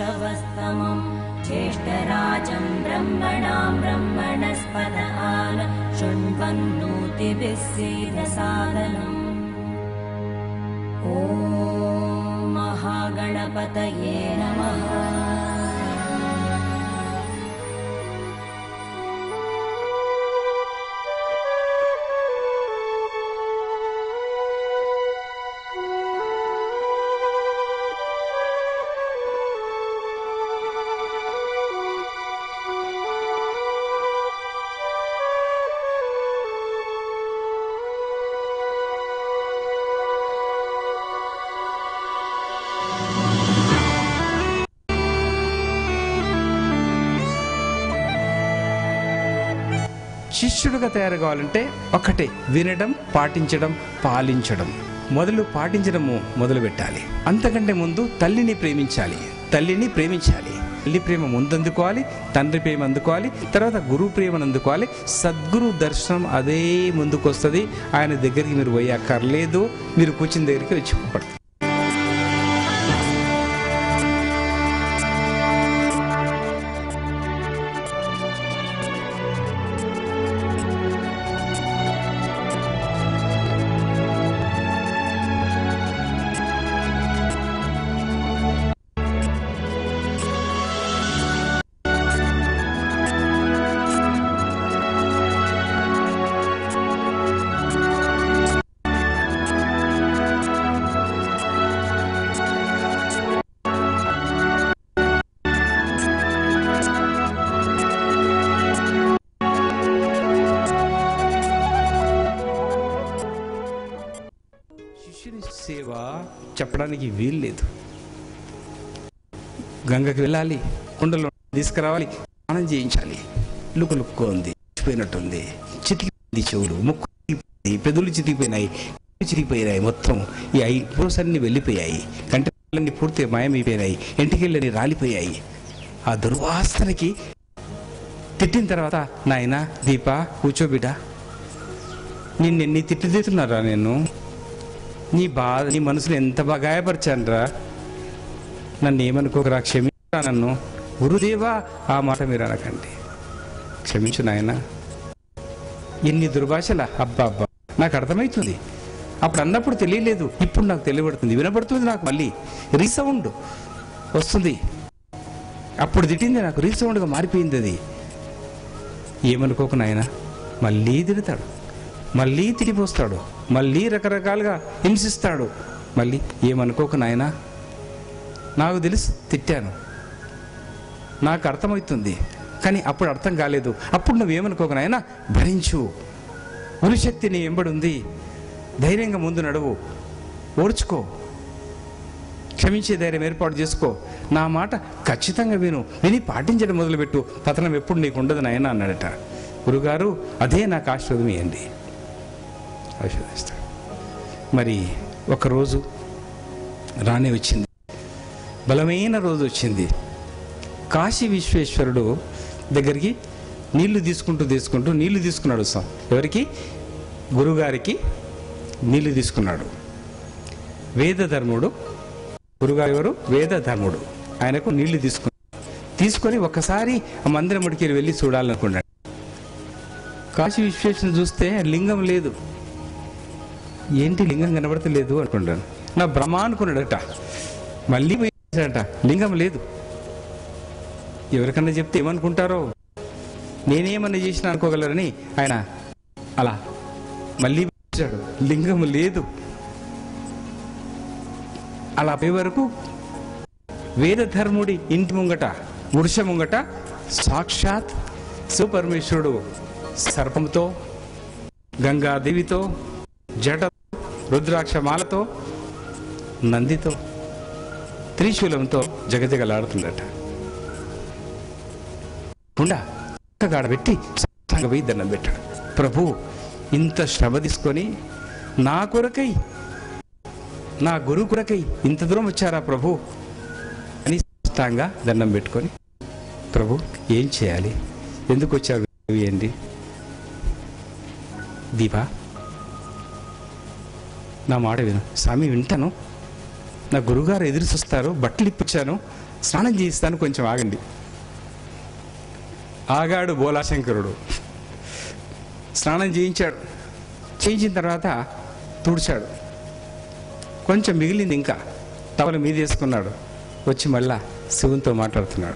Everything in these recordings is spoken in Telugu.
श्रवस्तमम् ज्येष्ठराजम् ब्रह्मणाम् ब्रह्मणस्पद आन शृण्वन्नोतिभिः सीदसादनम् ॐ महागणपतये नमः శిష్యుడిగా తయారు కావాలంటే ఒక్కటే వినడం పాటించడం పాలించడం మొదలు పాటించడము మొదలు పెట్టాలి అంతకంటే ముందు తల్లిని ప్రేమించాలి తల్లిని ప్రేమించాలి తల్లి ప్రేమ ముందు అందుకోవాలి తండ్రి ప్రేమ అందుకోవాలి తర్వాత గురు ప్రేమను అందుకోవాలి సద్గురు దర్శనం అదే ముందుకు వస్తుంది ఆయన దగ్గరికి మీరు పోయి అక్కర్లేదు మీరు కూర్చుని దగ్గరికి వచ్చి పడుతుంది శిష్యుని సేవ చెప్పడానికి వీలు లేదు గంగకి వెళ్ళాలి కుండలో తీసుకురావాలి స్నానం చేయించాలి లుక్కు లుక్కు ఉంది చితికిపోయినట్టుంది చితికిపోయింది చెవులు ముక్కు చితికిపోయింది పెదవులు చితికిపోయినాయి కళ్ళు చితికిపోయినాయి మొత్తం ఈ ఐ పూర్స్ అన్ని వెళ్ళిపోయాయి కంటి పూర్తి మాయమైపోయినాయి ఇంటికెళ్ళని రాలిపోయాయి ఆ దుర్వాసనకి తిట్టిన తర్వాత నాయన దీప కూర్చోబిడ్డ నిన్నెన్ని తిట్లు తిట్టున్నారా నేను నీ బాధ నీ మనసుని ఎంత బాగా గాయపరిచానురా నన్ను ఏమనుకోకరా క్షమించరా నన్ను గురుదేవా ఆ మాట మీరు అనకండి క్షమించు నాయన ఎన్ని దుర్భాషల అబ్బా అబ్బా నాకు అర్థమవుతుంది అప్పుడు అన్నప్పుడు తెలియలేదు ఇప్పుడు నాకు తెలియబడుతుంది వినబడుతుంది నాకు మళ్ళీ రీసౌండ్ వస్తుంది అప్పుడు తిట్టింది నాకు రీసౌండ్గా మారిపోయింది అది ఏమనుకోకు నాయన మళ్ళీ తిడతాడు మళ్ళీ తిరిగిపోస్తాడు మళ్ళీ రకరకాలుగా హింసిస్తాడు మళ్ళీ ఏమనుకోకు నాయనా నాకు తెలుసు తిట్టాను నాకు అర్థమవుతుంది కానీ అప్పుడు అర్థం కాలేదు అప్పుడు నువ్వేమనుకోకు నాయనా భరించు ఉరిశక్తి నీ వెంబడి ఉంది ధైర్యంగా ముందు నడువు ఓడ్చుకో క్షమించే ధైర్యం ఏర్పాటు చేసుకో నా మాట ఖచ్చితంగా విను విని పాటించడం మొదలుపెట్టు పతనం ఎప్పుడు నీకు ఉండదు నాయన అన్నాడట గురుగారు అదే నాకు ఆశీర్వదం ఇవ్వండి ఆశీర్వదిస్తాడు మరి ఒకరోజు రానే వచ్చింది బలమైన రోజు వచ్చింది కాశీ విశ్వేశ్వరుడు దగ్గరికి నీళ్లు తీసుకుంటూ తీసుకుంటూ నీళ్లు తీసుకున్నాడు సా- ఎవరికి గురుగారికి నీళ్లు తీసుకున్నాడు వేదధర్ముడు గురుగారు ఎవరు వేదధర్ముడు ఆయనకు నీళ్లు తీసుకున్నాడు తీసుకొని ఒక్కసారి ఆ మందిరం ముడికి వెళ్ళి చూడాలనుకున్నాడు కాశీ విశ్వేశ్వరుని చూస్తే లింగం లేదు ఏంటి లింగం కనబడతలేదు అనుకున్నాడు నా భ్రమ అనుకున్నాడట మళ్ళీ పోయాడట లింగం లేదు ఎవరికన్నా చెప్తే ఏమనుకుంటారో నేనేమన్నా చేసినా అనుకోగలరని ఆయన అలా మళ్ళీ వచ్చాడు లింగం లేదు అలా పోయే వరకు వేదధర్ముడి ఇంటి ముంగట వృష ముంగట సాక్షాత్ శివపరమేశ్వరుడు సర్పంతో గంగాదేవితో జట రుద్రాక్ష మాలతో నందితో త్రిశూలంతో జగజగలాడుతుందట కుండా గాడ పెట్టి సాష్టాంగ పోయి దండం పెట్టాడు ప్రభు ఇంత శ్రమ తీసుకొని నా కొరకై నా గురువు కొరకై ఇంత దూరం వచ్చారా ప్రభు అని సాష్టాంగ దండం పెట్టుకొని ప్రభు ఏం చేయాలి ఎందుకు వచ్చారు ఏంటి దీపా నా మాట విను స్వామి వింటాను నా గురుగారు ఎదురు చూస్తారు బట్టలు ఇప్పించాను స్నానం చేయిస్తాను కొంచెం ఆగండి ఆగాడు బోలాశంకరుడు స్నానం చేయించాడు చేయించిన తర్వాత తుడిచాడు కొంచెం మిగిలింది ఇంకా టవల్ మీద వేసుకున్నాడు వచ్చి మళ్ళా శివునితో మాట్లాడుతున్నాడు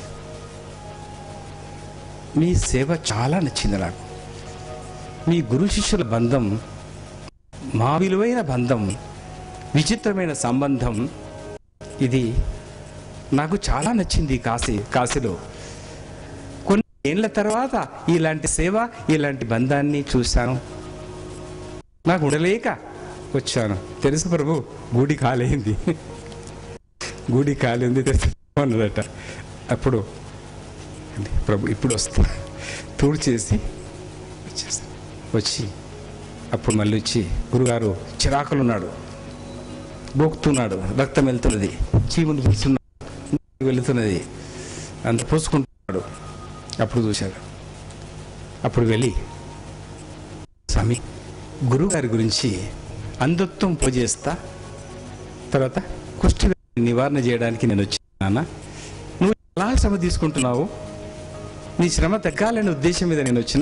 మీ సేవ చాలా నచ్చింది నాకు మీ గురు శిష్యుల బంధం మా విలువైన బంధం విచిత్రమైన సంబంధం ఇది నాకు చాలా నచ్చింది ఈ కాశీ కాశీలో కొన్ని ఏళ్ళ తర్వాత ఇలాంటి సేవ ఇలాంటి బంధాన్ని చూశాను నాకు ఉండలేక వచ్చాను తెలుసు ప్రభు గుడి కాలేంది గుడి కాలేంది తెలుసు అన్నదట అప్పుడు అంటే ప్రభు ఇప్పుడు వస్తా తూడు చేసి వచ్చేస్తా వచ్చి అప్పుడు మళ్ళీ వచ్చి గురుగారు చిరాకులు ఉన్నాడు గోకుతున్నాడు రక్తం వెళ్తున్నది చీములు పిలుస్తున్నాడు వెళుతున్నది అంత పూసుకుంటున్నాడు అప్పుడు చూశాడు అప్పుడు వెళ్ళి స్వామి గురుగారి గురించి అంధత్వం పూజేస్తా తర్వాత కుష్టి వ్యాధిని నివారణ చేయడానికి నేను వచ్చానా నువ్వు ఎలా శ్రమ తీసుకుంటున్నావు నీ శ్రమ తగ్గాలనే ఉద్దేశం మీద నేను వచ్చిన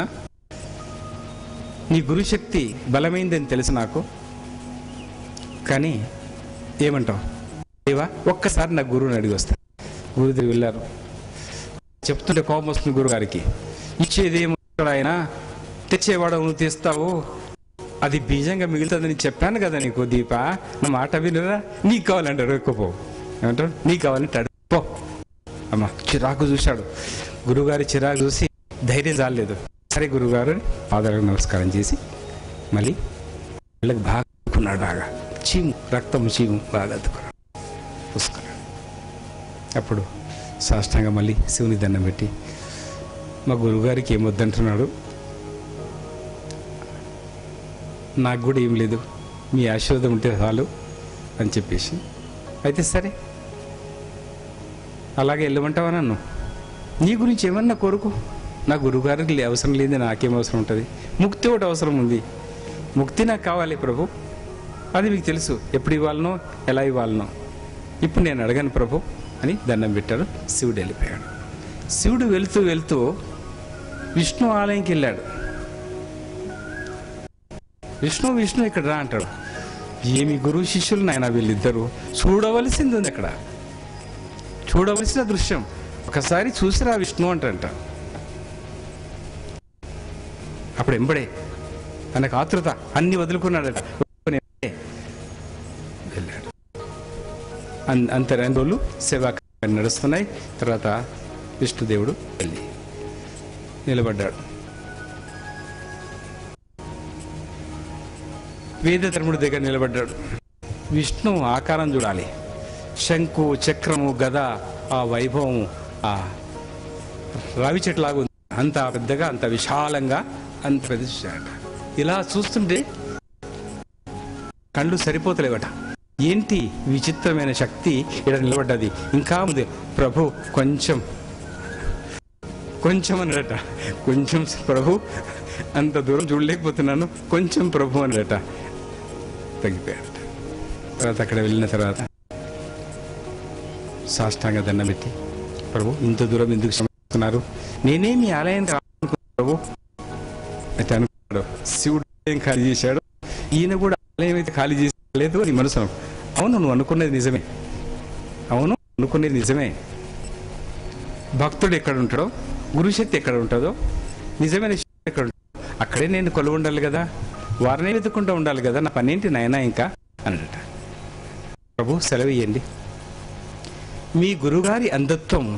నీ గురుశక్తి బలమైందని తెలుసు నాకు కానీ ఏమంటావు దేవా ఒక్కసారి నా గురువుని అడిగి వస్తా గురుదేవి వెళ్ళారు చెప్తుంటే కోపం వస్తుంది గురుగారికి ఇచ్చేది ఏమంటాడు ఆయన తెచ్చేవాడు నువ్వు తీస్తావు అది బీజంగా మిగులుతుందని చెప్పాను కదా నీకు దీప నా మాట వినురా నీకు కావాలంటే అడుక్కోపో ఏమంటాడు నీకు కావాలంటే అడుక్కో అమ్మ చిరాకు చూశాడు గురుగారి చిరాకు చూసి ధైర్యం చాలేదు సరే గురుగారు అని పాదాలకు నమస్కారం చేసి మళ్ళీ వీళ్ళకి బాగా అద్దుకున్నాడు బాగా చీము రక్తం చీము బాగా అద్దుకున్నాడు పుష్కరాడు అప్పుడు సాష్టాంగ మళ్ళీ శివుని దండం పెట్టి మా గురుగారికి ఏమొద్దంటున్నాడు నాకు కూడా ఏం లేదు మీ ఆశీర్వాదం ఉంటే చాలు అని చెప్పేసి అయితే సరే అలాగే వెళ్ళమంటావా నన్ను నీ గురించి ఏమన్నా కోరుకో నా గురుగారికి లే- అవసరం లేదు నాకేం అవసరం ఉంటుంది ముక్తి ఒకటి అవసరం ఉంది ముక్తి నాకు కావాలి ప్రభు అది మీకు తెలుసు ఎప్పుడు ఇవ్వాలనో ఎలా ఇవ్వాలనో ఇప్పుడు నేను అడగను ప్రభు అని దండం పెట్టాడు శివుడు వెళ్ళిపోయాడు శివుడు వెళ్తూ వెళ్తూ విష్ణు ఆలయంకి వెళ్ళాడు విష్ణు విష్ణు ఇక్కడ రా అంటాడు ఏమి గురువు శిష్యులు నాయన వీళ్ళిద్దరూ చూడవలసింది ఉంది అక్కడ చూడవలసిన దృశ్యం ఒకసారి చూసిరా విష్ణు అంటంట అప్పుడు ఎంబడే తనకు ఆతృత అన్ని వదులుకున్నాడట వదులుకొని ఎంబడే వెళ్ళాడు అన్- అంత రెండు రోజులు సేవా కార్యక్రమాలు నడుస్తున్నాయి తర్వాత విష్ణుదేవుడు వెళ్ళి నిలబడ్డాడు వేదధర్ముడి దగ్గర నిలబడ్డాడు విష్ణు ఆకారం చూడాలి శంకు చక్రము గద ఆ వైభవం ఆ రావి చెట్లాగా ఉంది అంత పెద్దగా అంత విశాలంగా అంత పెద్ద చూశాడట. ఇలా చూస్తుంటే కళ్ళు సరిపోతలేవట ఏంటి విచిత్రమైన శక్తి ఇక్కడ నిలబడ్డది ఇంకా ఉంది ప్రభు కొంచెం కొంచెం అన్నట కొంచెం ప్రభు అంత దూరం చూడలేకపోతున్నాను కొంచెం ప్రభు అన్నట తగ్గిపోయాడట తర్వాత అక్కడ వెళ్ళిన తర్వాత సాష్టాంగ దండం పెట్టి ప్రభు ఇంత దూరం ఎందుకు శ్రమిస్తున్నారు నేనే మీ ఆలయానికి రావాలనుకున్నాను ప్రభు అయితే అనుకున్నాడు శివుడు ఆలయం ఖాళీ చేశాడు ఈయన కూడా ఆలయం అయితే ఖాళీ చేయలేదు అని మనసు అను- అవును నువ్వు అనుకున్నది నిజమే అవును అనుకునేది నిజమే భక్తుడు ఎక్కడ ఉంటాడో గురుశక్తి ఎక్కడ ఉంటుందో నిజమైన శక్తి ఎక్కడ ఉంటుందో అక్కడే నేను కొలువు ఉండాలి కదా వారినే వెతుక్కుంటూ ఉండాలి కదా నా పనేంటి నాయనా ఇంకా అన్నట ప్రభు సెలవు ఇయ్యండి మీ గురుగారి అంధత్వం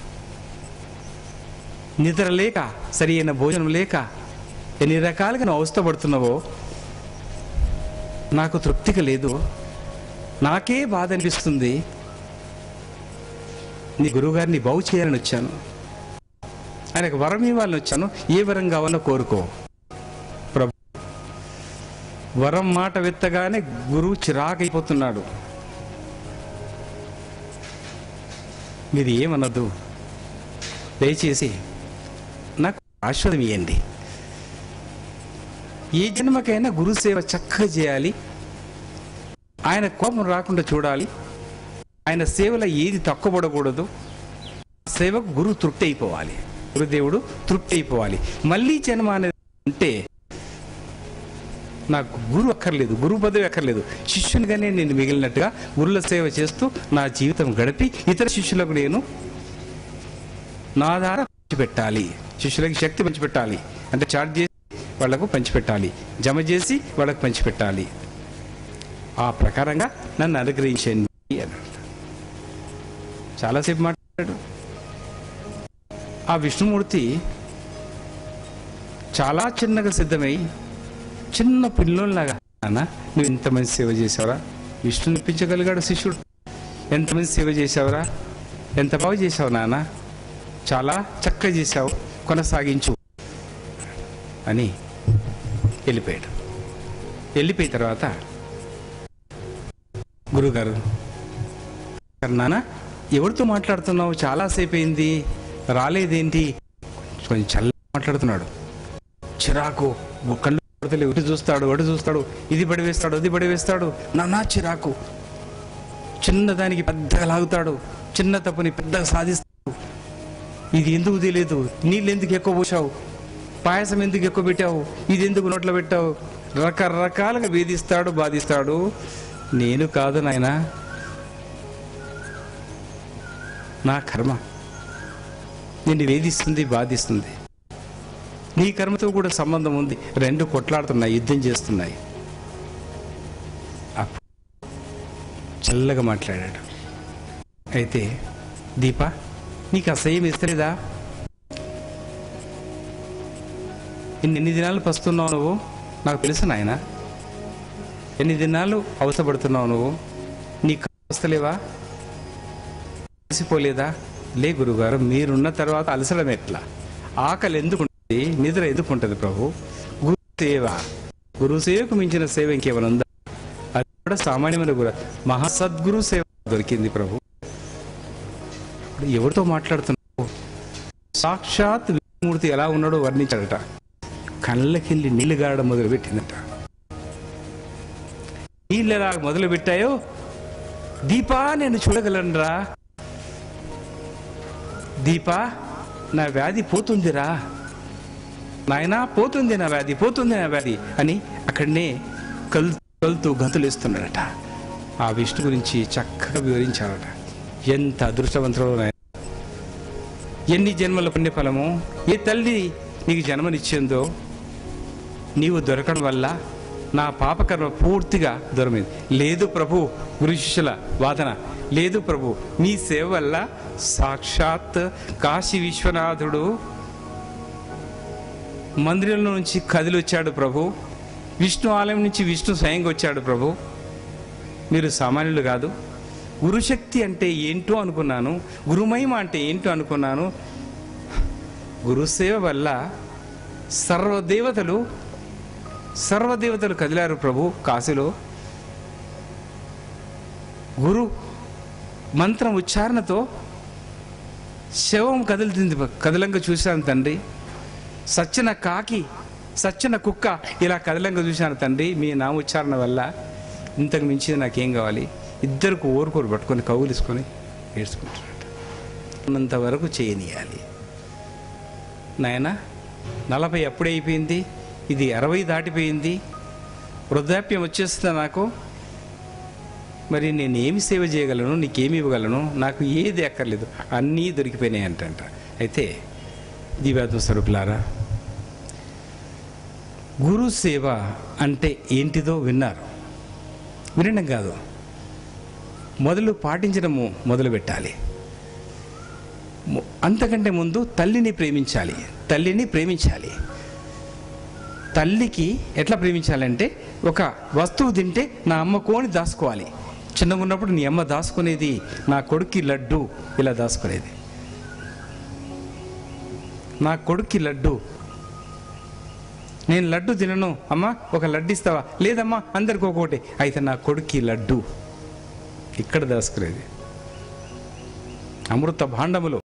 నిద్ర లేక సరి అయిన భోజనం లేక ఎన్ని రకాలుగా నువ్వు అవస్థపడుతున్నావో నాకు తృప్తిగా లేదు నాకే బాధ అనిపిస్తుంది నీ గురువుగారిని బాగు చేయాలని వచ్చాను ఆయనకు వరం ఇవ్వాలని వచ్చాను ఏ వరం కావాలో కోరుకో ప్రభు వరం మాట వెత్తగానే గురువు చిరాకైపోతున్నాడు మీరు ఏమనద్దు దయచేసి నాకు ఆశ్వాదం ఇవ్వండి ఏ జన్మకైనా గురుసేవ చక్కగా చేయాలి ఆయన కోపం రాకుండా చూడాలి ఆయన సేవలో ఏది తక్కువపడకూడదు సేవకు గురువు తృప్తి అయిపోవాలి గురుదేవుడు తృప్తి అయిపోవాలి మళ్ళీ జన్మ అనేది అంటే నాకు గురువు అక్కర్లేదు గురువు పదవి అక్కర్లేదు శిష్యునిగానే నేను మిగిలినట్టుగా గురుల సేవ చేస్తూ నా జీవితం గడిపి ఇతర శిష్యులకు నేను నా ద్వారా పంచిపెట్టాలి శిష్యులకి శక్తి పంచిపెట్టాలి అంటే చార్జ్ చేసి వాళ్లకు పంచిపెట్టాలి జమ చేసి వాళ్ళకు పంచిపెట్టాలి ఆ ప్రకారంగా నన్ను అనుగ్రహించండి అన్నాడు చాలాసేపు మాట్లాడాడు ఆ విష్ణుమూర్తి చాలా చిన్నగా సిద్ధమై చిన్న పిల్లోలాగా నాన్న నువ్వు ఎంత మంచి సేవ చేసావురా విష్ణుని ఇప్పించగలిగాడు శిష్యుడు ఎంతమంది సేవ చేసావురా ఎంత బాగా చేసావు నాన్న చాలా చక్కగా చేసావు కొనసాగించు అని వెళ్ళిపోయాడు వెళ్ళిపోయిన తర్వాత గురుగారు నాన్న ఎవరితో మాట్లాడుతున్నావు చాలాసేపు అయింది రాలేదేంటి కొంచెం చల్ల మాట్లాడుతున్నాడు చిరాకు కళ్ళు పడతలేవు ఇటు చూస్తాడు అటు చూస్తాడు ఇది పడివేస్తాడు అది పడివేస్తాడు నానా చిరాకు చిన్నదానికి పెద్దగా లాగుతాడు చిన్న తప్పుని పెద్దగా సాధిస్తాడు ఇది ఎందుకు తెలియదు నీళ్ళు ఎందుకు ఎక్కువ పోసావు పాయసం ఎందుకు ఎక్కువ పెట్టావు ఇది ఎందుకు నోట్లో పెట్టావు రకరకాలుగా వేధిస్తాడు బాధిస్తాడు నేను కాదు నాయనా నా కర్మ నిన్ను వేధిస్తుంది బాధిస్తుంది నీ కర్మతో కూడా సంబంధం ఉంది రెండు కొట్లాడుతున్నాయి యుద్ధం చేస్తున్నాయి అప్పుడు చల్లగా మాట్లాడాడు అయితే దీప నీకు అసహ్యం ఇస్తలేదా ఇన్ని ఎన్ని దినాలు పస్తున్నావు నువ్వు నాకు తెలుసు నాయన ఎన్ని దినాలు అవసరపడుతున్నావు నువ్వు నీకు వస్తలేవా అలసిపోలేదా లే గురుగారు మీరున్న తర్వాత అలసడం ఎట్లా ఆకలి ఎందుకు ఉంటుంది నిద్ర ఎందుకు ఉంటుంది ప్రభు గురు సేవ గురు సేవకు మించిన సేవ ఇంకేమైనా ఉందా అది కూడా సామాన్యమైన గురు మహాసద్గురు సేవ దొరికింది ప్రభు ఇప్పుడు ఎవరితో మాట్లాడుతున్నావు సాక్షాత్ విష్ణుమూర్తి ఎలా ఉన్నాడో వర్ణించాడట కళ్ళకెళ్ళి నీళ్లు గారడం మొదలు పెట్టిందట నీళ్ళు ఎలా మొదలు పెట్టాయో దీపా నేను చూడగలనురా దీపా నా వ్యాధి పోతుందిరా నాయనా పోతుంది నా వ్యాధి పోతుంది నా వ్యాధి అని అక్కడనే కల్ కలుతూ గంతులేస్తున్నాడట ఆ విష్ణు గురించి చక్కగా వివరించాడట ఎంత అదృష్టవంతుడో నాయన ఎన్ని జన్మల పుణ్యఫలము ఏ తల్లి నీకు జన్మనిచ్చిందో నీవు దొరకడం వల్ల నా పాపకర్మ పూర్తిగా దూరమైంది లేదు ప్రభు గురు శిష్యుల వాదన లేదు ప్రభు మీ సేవ వల్ల సాక్షాత్ కాశీ విశ్వనాథుడు మందిరంలో నుంచి కదిలి వచ్చాడు ప్రభు విష్ణు ఆలయం నుంచి విష్ణు స్వయంగా వచ్చాడు ప్రభు మీరు సామాన్యులు కాదు గురుశక్తి అంటే ఏంటో అనుకున్నాను గురుమహిమ అంటే ఏంటో అనుకున్నాను గురుసేవ వల్ల సర్వదేవతలు సర్వదేవతలు కదిలారు ప్రభు కాశీలో గురు మంత్రం ఉచ్చారణతో శవం కదులుతుంది కదలంగా చూశాను తండ్రి సచ్చిన కాకి సచ్చిన కుక్క ఇలా కదలంగా చూశాను తండ్రి మీ నామోచ్చారణ వల్ల ఇంతకు మించింది నాకేం కావాలి ఇద్దరికి ఓరుకోరు పట్టుకొని కౌగులిసుకొని ఏడ్చుకుంటున్నట్టు ఉన్నంత వరకు చేయనీయాలి నాయన నలభై అప్పుడే అయిపోయింది ఇది అరవై దాటిపోయింది వృద్ధాప్యం వచ్చేస్తుంది నాకు మరి నేను ఏమి సేవ చేయగలను నీకేమి ఇవ్వగలను నాకు ఏది అక్కర్లేదు అన్నీ దొరికిపోయినాయి అంటంట అయితే దివ్యాత్మ స్వరూపులారా గురు సేవ అంటే ఏంటిదో విన్నారు వినడం కాదు మొదలు పాటించడము మొదలు పెట్టాలి ము- అంతకంటే ముందు తల్లిని ప్రేమించాలి తల్లిని ప్రేమించాలి తల్లికి ఎట్లా ప్రేమించాలంటే ఒక వస్తువు తింటే నా అమ్మ కోని దాచుకోవాలి చిన్నగా ఉన్నప్పుడు నీ అమ్మ దాచుకునేది నా కొడుక్కి లడ్డు ఇలా దాచుకునేది నా కొడుక్కి లడ్డు నేను లడ్డు తినను అమ్మా ఒక లడ్డు ఇస్తావా లేదమ్మా అందరికి ఒక్కొక్కటి అయితే నా కొడుక్కి లడ్డు ఇక్కడ దాచుకునేది అమృత భాండములో